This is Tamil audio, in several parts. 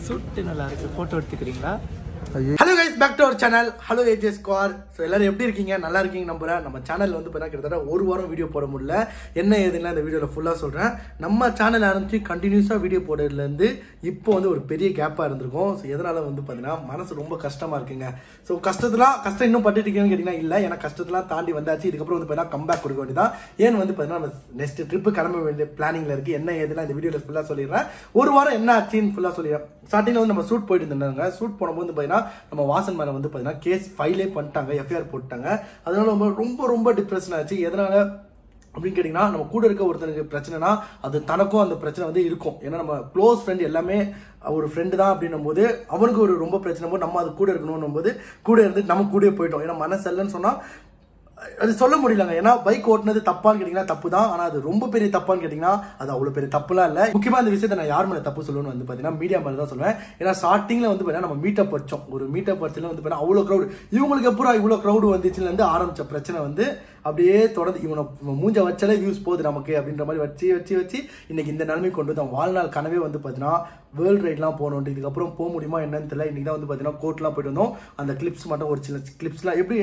சுட்டு நல்லா இருக்கு போட்டோ எடுத்துக்கிறீங்களா hello guys back to our channel hello AJ square so எல்லாரும் எப்படி இருக்கீங்க நல்லா இருக்கீங்க நம்புறேன் நம்ம சேனல் வந்து பார்த்தா கிட்டத்தட்ட ஒரு வாரம் வீடியோ போட முடியல என்ன ஏதுன்னா இந்த வீடியோவில் ஃபுல்லாக சொல்கிறேன் நம்ம சேனல் ஆரம்பிச்சு கண்டினியூஸாக வீடியோ போடுறதுலேருந்து இப்போ வந்து ஒரு பெரிய கேப்பாக இருந்திருக்கும் ஸோ எதனால வந்து பார்த்தீங்கன்னா மனசு ரொம்ப கஷ்டமாக இருக்குங்க ஸோ கஷ்டத்துலாம் கஷ்டம் இன்னும் பட்டுட்டு இருக்கீங்கன்னு கேட்டிங்கன்னா இல்லை ஏன்னா கஷ்டத்தெல்லாம் தாண்டி வந்தாச்சு இதுக்கப்புறம் வந்து பார்த்தீங்கன்னா கம்பேக் கொடுக்க வேண்டியதான் ஏன்னு வந்து பார்த்தீங்கன்னா நம்ம நெக்ஸ்ட் ட்ரிப்பு கிளம்ப வேண்டிய பிளானிங்கில் இருக்குது என்ன ஏதுலாம் இந்த வீடியோவில் ஃபுல்லாக சொல்லிடுறேன் ஒரு வாரம் என்ன ஆச்சுன்னு ஃபுல்லாக சொல்லிடுறேன் ஸ்டார்டிங்கில் வந்து நம்ம ஷூட் போயிட்டு இருந்தாங்க ஷூட் போனபோது வந்து பார்த்தீங்கன்னா நம்ம வாசன் மேலே வந்து பார்த்தீங்கன்னா கேஸ் ஃபைலே பண்ணிட்டாங்க எஃப்ஐஆர் போட்டாங்க அதனால ரொம்ப ரொம்ப ரொம்ப டிப்ரெஷன் ஆச்சு எதனால அப்படின்னு கேட்டிங்கன்னா நம்ம கூட இருக்க ஒருத்தனுக்கு பிரச்சனைனா அது தனக்கும் அந்த பிரச்சனை வந்து இருக்கும் ஏன்னா நம்ம க்ளோஸ் ஃப்ரெண்ட் எல்லாமே ஒரு ஃப்ரெண்டு தான் அப்படின்னும் போது அவனுக்கு ஒரு ரொம்ப பிரச்சனை போது நம்ம அது கூட இருக்கணும் போது கூட இருந்து நம்ம கூடயே போயிட்டோம் ஏன்னா மனசல்லன்னு சொன்னால் அது சொல்ல முடியலங்க ஏன்னா பைக் ஓட்டுனது தப்பான்னு கேட்டிங்கன்னா தப்பு தான் ஆனால் அது ரொம்ப பெரிய தப்பான்னு கேட்டிங்கன்னா அது அவ்வளோ பெரிய தப்புலாம் இல்லை முக்கியமாக இந்த விஷயத்தை நான் யார் மேலே தப்பு சொல்லணும்னு வந்து பார்த்தீங்கன்னா மீடியா மேலே தான் சொல்லுவேன் ஏன்னா ஸ்டார்டிங்கில் வந்து பார்த்தீங்கன்னா நம்ம மீட்டப் படித்தோம் ஒரு மீட்டப் படிச்சதுல வந்து பார்த்தீங்கன்னா அவ்வளோ க்ரௌடு இவங்களுக்கு எப்பறம் இவ்வளோ க்ரௌடு வந்துச்சுலேருந்து ஆரம்பிச்ச பிரச்சனை வந்து அப்படியே தொடர்ந்து இவனை இவன் மூஞ்ச வச்சாலே வியூஸ் போகுது நமக்கு அப்படின்ற மாதிரி வச்சு வச்சு வச்சு இன்னைக்கு இந்த நிலைமை கொண்டு வந்தோம் வாழ்நாள் கனவே வந்து பார்த்தீங்கன்னா வேர்ல்டு ரைட்லாம் போகணும் இதுக்கப்புறம் போக முடியுமா என்னன்னு தெரியல இன்னைக்கு தான் வந்து பார்த்தீங்கன்னா கோர்ட்லாம் போயிட்டு வந்தோம் அந்த கிளிப்ஸ் மட்டும் ஒரு சில கிளிப்ஸ்லாம் எப்படி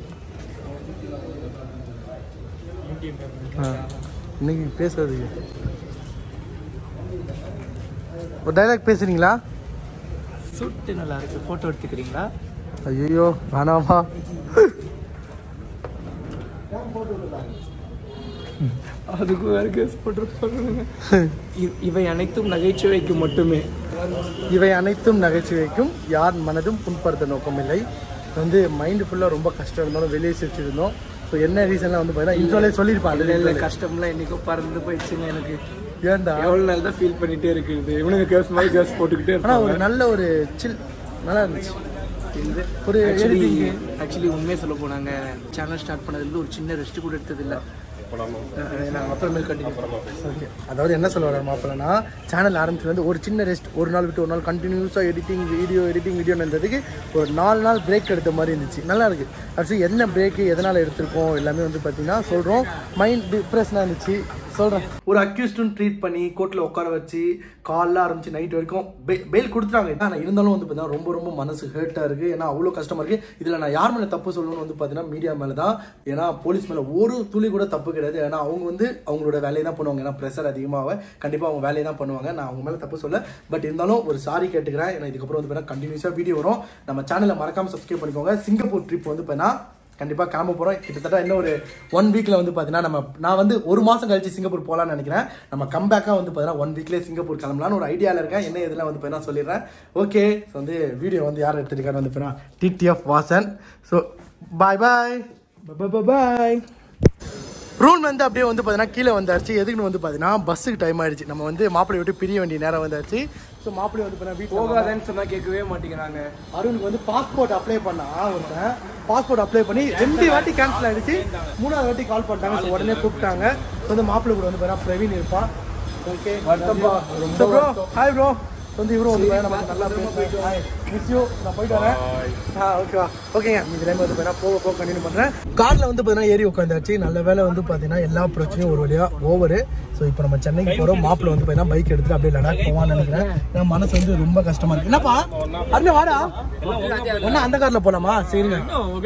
இன்னைக்கு பேசுறது ஒரு டைலாக் பேசுறீங்களா சுட்டு நல்லா இருக்கு போட்டோ எடுத்துக்கிறீங்களா ஐயோ வேணாமா அதுக்கு வேற கேஸ் போட்டு இவை அனைத்தும் நகைச்சுவைக்கு மட்டுமே இவை அனைத்தும் நகைச்சுவைக்கும் யார் மனதும் புண்படுத்த நோக்கமில்லை வந்து மைண்டு ஃபுல்லாக ரொம்ப கஷ்டம் இருந்தாலும் வெளியே சிரிச்சிருந்தோம் ஸோ என்ன ரீசன்லாம் வந்து பார்த்தீங்கன்னா இன்ட்ரோலே சொல்லியிருப்பான் இல்ல இல்ல கஷ்டம்லாம் என்னைக்கோ பறந்து போயிடுச்சுங்க எனக்கு ஏன்டா எவ்வளவு நாள் தான் ஃபீல் பண்ணிட்டே இருக்குது இவனுக்கு கேஸ் மாதிரி கேஸ் போட்டுக்கிட்டே ஆனால் இருப்பாங்க ஒரு நல்ல ஒரு சில் நல்லா இருந்துச்சு ஒரு ஆக்சுவலி editing. ஆக்சுவலி உண்மையை சொல்ல போனாங்க சேனல் ஸ்டார்ட் பண்ணதுலேருந்து ஒரு சின்ன ரெஸ்ட் கூட எடுத்தது இல்லை நாங்கள் அப்புறமேல் கண்டினியூ ஓகே அதாவது என்ன சொல்ல வர மாப்பிள்ளனா சேனல் ஆரம்பிச்சது ஒரு சின்ன ரெஸ்ட் ஒரு நாள் விட்டு ஒரு நாள் கண்டினியூஸாக எடிட்டிங் வீடியோ எடிட்டிங் வீடியோன்றதுக்கு ஒரு நாலு நாள் பிரேக் எடுத்த மாதிரி இருந்துச்சு நல்லா இருக்கு ஆக்சுவலி என்ன பிரேக்கு எதனால் எடுத்திருக்கோம் எல்லாமே வந்து பார்த்தீங்கன்னா சொல்கிறோம் மைண்ட் டிப்ரெஷனாக இருந்துச்சு சொல்கிறேன் ஒரு அக்யூஸ்டும் ட்ரீட் பண்ணி கோர்ட்டில் உட்கார வச்சு காலைல ஆரம்பிச்சு நைட் வரைக்கும் பெயில் கொடுத்துட்டாங்க ஆனால் இருந்தாலும் வந்து பார்த்தீங்கன்னா ரொம்ப ரொம்ப மனசு ஹேர்ட்டாக இருக்குது ஏன்னா அவ்வளோ கஷ்டமாக இருக்குது இதில் நான் யார் மேலே தப்பு சொல்லணும்னு வந்து பார்த்தீங்கன்னா மீடியா மேலே தான் ஏன்னா போலீஸ் மேலே ஒரு துளி கூட தப்பு கிடையாது ஏன்னா அவங்க வந்து அவங்களோட வேலையை தான் பண்ணுவாங்க ஏன்னா ப்ரெஷர் அதிகமாக கண்டிப்பாக அவங்க வேலையை தான் பண்ணுவாங்க நான் அவங்க மேலே தப்பு சொல்ல பட் இருந்தாலும் ஒரு சாரி கேட்டுக்கிறேன் ஏன்னா இதுக்கப்புறம் வந்து பார்த்தீங்கன்னா கண்டினியூஸாக வீடியோ வரும் நம்ம சேனலை மறக்காமல் சப்ஸ்கிரைப் பண்ணிக்கோங்க சிங்கப்பூர் ட்ரிப் வந்து பார்த்தீங்கன்னா கண்டிப்பாக கிளம்ப போகிறோம் கிட்டத்தட்ட இன்னும் ஒரு ஒன் வீக்கில் வந்து பார்த்தீங்கன்னா நம்ம நான் வந்து ஒரு மாதம் கழிச்சு சிங்கப்பூர் போகலான்னு நினைக்கிறேன் நம்ம கம்பேக்காக வந்து பார்த்தீங்கன்னா ஒன் வீக்லேயே சிங்கப்பூர் கிளம்பலான்னு ஒரு ஐடியாவில் இருக்கேன் என்ன இதெல்லாம் வந்து பார்த்தீங்கன்னா சொல்லிடுறேன் ஓகே ஸோ வந்து வீடியோ வந்து யார் எடுத்துருக்காரு வந்து பார்த்தீங்கன்னா TTF Vasan so bye bye bye rule வந்து அப்படியே வந்து பார்த்தீங்கன்னா கீழே வந்தாச்சு எதுக்குன்னு வந்து பார்த்தீங்கன்னா பஸ்ஸுக்கு டைம் ஆயிடுச்சு நம்ம வந்து மாப்பிள்ளை விட்டு பிரிய வேண்டிய நேரம் வந்தாச்சு ஸோ மாப்பிள்ளை வந்து பார்த்தீங்கன்னா வீட்டில் போகாதேன்னு சொன்னா கேட்கவே மாட்டேங்கிறாங்க அருணுக்கு வந்து பாஸ்போர்ட் அப்ளை பண்ணா ஒருத்தன் பாஸ்போர்ட் அப்ளை பண்ணி ரெண்டு வாட்டி கேன்சல் ஆயிடுச்சு மூணாவது வாட்டி கால் பண்ணிட்டாங்க ஸோ உடனே கூப்பிட்டாங்க ஸோ வந்து மாப்பிள்ளை கூட வந்து பார்த்தா பிரவீன் இருப்பான் ஓகே வருத்தம்பா, ரொம்ப ப்ரோ ஹாய் ப்ரோ வந்து இவரும் வந்து பார்த்தா நமக்கு நல்லா பேசுவேன் ஹாய் மிஸ் யூ நான் போயிட்டு வரேன் ஆ ஓகேவா ஓகேங்க இந்த டைம் வந்து பார்த்தீங்கன்னா போக போக கண்டினியூ பண்ணுறேன் காரில் வந்து பார்த்தீங்கன்னா ஏறி உட்காந்தாச்சு நல்ல வேலை வந்து பார்த்தீங்கன்னா எல்லா பிரச்சனையும் ஒரு வழியாக ஓவர் ஸோ இப்போ நம்ம சென்னைக்கு போகிறோம் மாப்பிள்ளை வந்து பார்த்தீங்கன்னா பைக் எடுத்துட்டு அப்படியே லடாக் போவான்னு நினைக்கிறேன் ஏன்னா மனசு வந்து ரொம்ப கஷ்டமா இருக்கு என்னப்பா அருண் வாடா ஒன்னா அந்த கார்ல போலாமா சரிங்க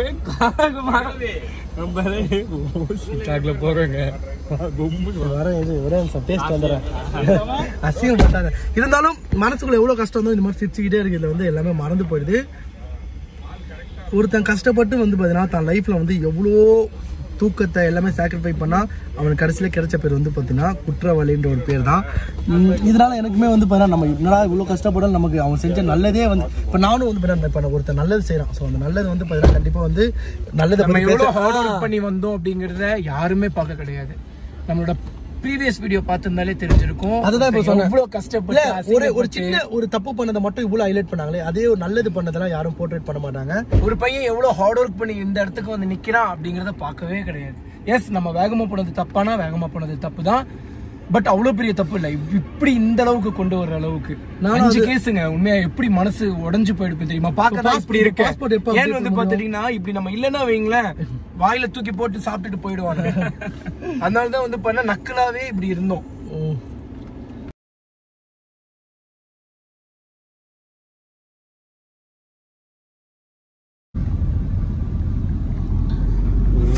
போறேங்க வரேன் இது ஒரே நிமிஷம் டேஸ்ட் வந்துடுறேன் அசிங்கம் பட்டாங்க இருந்தாலும் மனசுக்குள்ள எவ்வளவு கஷ்டம் இருந்தோ இந்த மாதிரி சிரிச்சுக்கிட்டே இருக்கு இதுல வந்து எல்லாமே மறந்து போயிடுது ஒருத்தன் கஷ்டப்பட்டு வந்து பார்த்தீங்கன்னா தான் லைஃப்ல வந்து எவ்வளோ தூக்கத்தை எல்லாமே சாக்ரிஃபை பண்ணா அவனுக்கு கடைசியில் கிடைச்ச பேர் வந்து பார்த்தீங்கன்னா குற்றவாளின்ற ஒரு பேர் தான் உம், இதனால எனக்குமே வந்து பார்த்தீங்கன்னா நம்ம என்னடா இவ்வளோ கஷ்டப்பட நமக்கு அவன் செஞ்ச நல்லதே வந்து இப்போ நானும் வந்து பார்த்தீங்கன்னா இப்போ ஒருத்தன் நல்லது செய்கிறான் ஸோ அந்த நல்லது வந்து பார்த்தீங்கன்னா கண்டிப்பாக வந்து நல்லதை நம்ம பத்தி எவ்வளவு பேச- ஹார்ட் ஒர்க் பண்ணி வந்தோம் அப்படிங்கறத யாருமே பார்க்க கிடையாது நம்மளோட ப்ரீவியஸ் வீடியோ பார்த்திருந்தாலே தெரிஞ்சிருக்கும் அதுதான் இப்ப சொன்னேன். எவ்வளவு இல்ல கஷ்டப்பட்டு ஒரு ஒரு அசிங்கப்பட்டு, சின்ன ஒரு தப்பு பண்ணதை மட்டும் இவ்வளவு ஹைலைட் பண்ணாங்களே அதே ஒரு நல்லது பண்ணதெல்லாம் யாரும் போர்ட்ரேட் பண்ண மாட்டாங்க ஒரு பையன் எவ்வளவு ஹார்ட் ஒர்க் பண்ணி இந்த இடத்துக்கு வந்து நிக்கிறான் அப்படிங்கறத பார்க்கவே கிடையாது எஸ் நம்ம வேகமா போனது தப்பானா வேகமா போனது தப்பு தான் பட் அவ்வளவு பெரிய தப்பு இல்ல இப்~ இப்படி இந்த அளவுக்கு கொண்டு வர அளவுக்கு நானும் அஞ்சு கேஸுங்க உண்மையா எப்படி மனசு உடைஞ்சு போயிடுப்பு தெரியுமா பார்க்க தான் இப்படி இருக்கு passport எப்ப ஏன் update வந்து பண்ணணும்? பாத்துட்டீங்கன்னா இப்படி நம்ம இல்லைன்னா வைங்களேன் வாயில தூக்கி போட்டு சாப்பிட்டுட்டு போயிடுவாங்க அதனாலதான் வந்து பண்ண நக்கலாவே இப்படி இருந்தோம் ம்.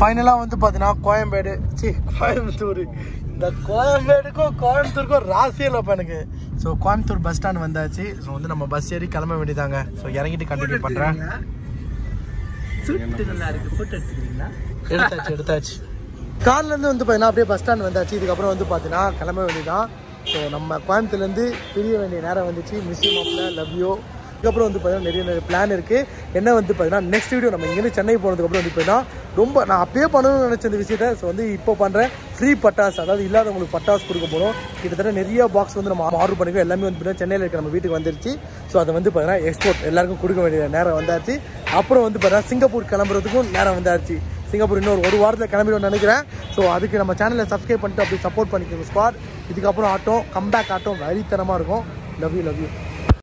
ஃபைனலாக வந்து பார்த்தீங்கன்னா கோயம்பேடு சி கோயம்புத்தூர் இந்த கோயம்பேடுக்கும் கோயம்புத்தூருக்கும் ராசியே இல்லைப்பா எனக்கு ஸோ கோயம்புத்தூர் பஸ் ஸ்டாண்ட் வந்தாச்சு ஸோ வந்து நம்ம பஸ் ஏறி கிளம்ப வேண்டியதாங்க ஸோ இறங்கிட்டு கண்டினியூ பண்ணுறேன் சுட்டு நல்லா இருக்கு போட்டோ எடுத்துக்கிறீங்களா எடுத்தாச்சு எடுத்தாச்சு கார்லேருந்து வந்து பார்த்தீங்கன்னா அப்படியே பஸ் ஸ்டாண்ட் வந்தாச்சு இதுக்கப்புறம் வந்து பார்த்தீங்கன்னா கிளம்ப வேண்டியதான் ஸோ நம்ம கோயம்புத்தூர்லேருந்து பிரிய வேண்டிய நேரம் வந்துச்சு மிஸ் மாப்பிள்ள லவ் யூ இதுக்கப்புறம் வந்து பார்த்தீங்கன்னா நிறைய நிறைய பிளான் இருக்குது என்ன வந்து பார்த்தீங்கன்னா நெக்ஸ்ட் வீடியோ நம்ம இங்கேருந்து சென்னை போனதுக்கப்புறம் வந்து பார்த்தீங்கன்னா ரொம்ப நான் அப்பயே பண்ணணும்னு நினச்ச இந்த விஷயத்தை ஸோ வந்து இப்போ பண்ணுறேன் ஃப்ரீ பட்டாஸ் அதாவது இல்லாதவங்களுக்கு பட்டாஸ் கொடுக்க போகிறோம் கிட்டத்தட்ட நிறைய பாக்ஸ் வந்து நம்ம ஆர்டர் பண்ணிக்கோ எல்லாமே வந்து பார்த்தீங்கன்னா சென்னையில் இருக்க நம்ம வீட்டுக்கு வந்துருச்சு ஸோ அதை வந்து பார்த்தீங்கன்னா எக்ஸ்போர்ட் எல்லாருக்கும் கொடுக்க வேண்டிய நேரம் வந்தாச்சு அப்புறம் வந்து பார்த்தீங்கன்னா சிங்கப்பூர் கிளம்புறதுக்கும் நேரம் வந்தாச்சு சிங்கப்பூர் இன்னொரு ஒரு வாரத்தில் கிளம்பிடும்னு நினைக்கிறேன் ஸோ அதுக்கு நம்ம சேனலை சப்ஸ்கிரைப் பண்ணிட்டு அப்படி சப்போர்ட் பண்ணிக்கோங்க ஸ்குவாட் இதுக்கப்புறம் ஆட்டம் கம்பேக் ஆட்டம் வெறித்தனமாக இருக்கும் லவ் யூ லவ் யூ